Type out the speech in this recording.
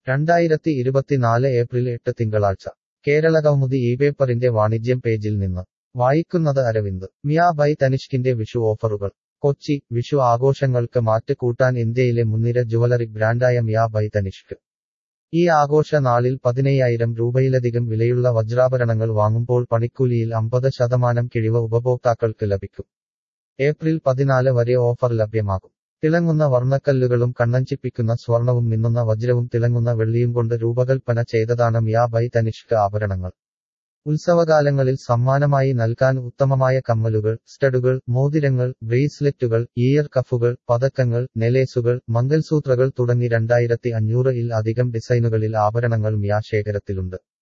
രണ്ടായിരത്തി ഇരുപത്തിനാല് ഏപ്രിൽ എട്ട് തിങ്കളാഴ്ച കേരളകൗമുദി ഈ പേപ്പറിന്റെ വാണിജ്യം പേജിൽ നിന്ന് വായിക്കുന്നത് അരവിന്ദ് മിയ ബൈ തനിഷ്കിന്റെ വിഷു ഓഫറുകൾ കൊച്ചി വിഷു ആഘോഷങ്ങൾക്ക് മാറ്റ് കൂട്ടാൻ ഇന്ത്യയിലെ മുൻനിര ജുവലറി ബ്രാൻഡായ മിയ ബൈ തനിഷ്ക് ഈ ആഘോഷ നാളിൽ പതിനയ്യായിരം രൂപയിലധികം വിലയുള്ള വജ്രാഭരണങ്ങൾ വാങ്ങുമ്പോൾ പണിക്കൂലിയിൽ അമ്പത് ശതമാനം കിഴിവ് ഉപഭോക്താക്കൾക്ക് ലഭിക്കും ഏപ്രിൽ പതിനാല് വരെ ഓഫർ ലഭ്യമാകും തിളങ്ങുന്ന വർണ്ണക്കല്ലുകളും കണ്ണഞ്ചിപ്പിക്കുന്ന സ്വർണവും മിന്നുന്ന വജ്രവും തിളങ്ങുന്ന വെള്ളിയും കൊണ്ട് രൂപകൽപ്പന ചെയ്തതാണ് മിയ ബൈ തനിഷ്ക് ആഭരണങ്ങൾ ഉത്സവകാലങ്ങളിൽ സമ്മാനമായി നൽകാൻ ഉത്തമമായ കമ്മലുകൾ സ്റ്റഡുകൾ മോതിരങ്ങൾ ബ്രേസ്ലെറ്റുകൾ ഇയർ കഫുകൾ പതക്കങ്ങൾ നെലേസുകൾ മംഗൽസൂത്രകൾ തുടങ്ങി രണ്ടായിരത്തി അഞ്ഞൂറ് ഇൽ അധികം ഡിസൈനുകളിൽ ആഭരണങ്ങൾ മിയ ശേഖരത്തിലുണ്ട്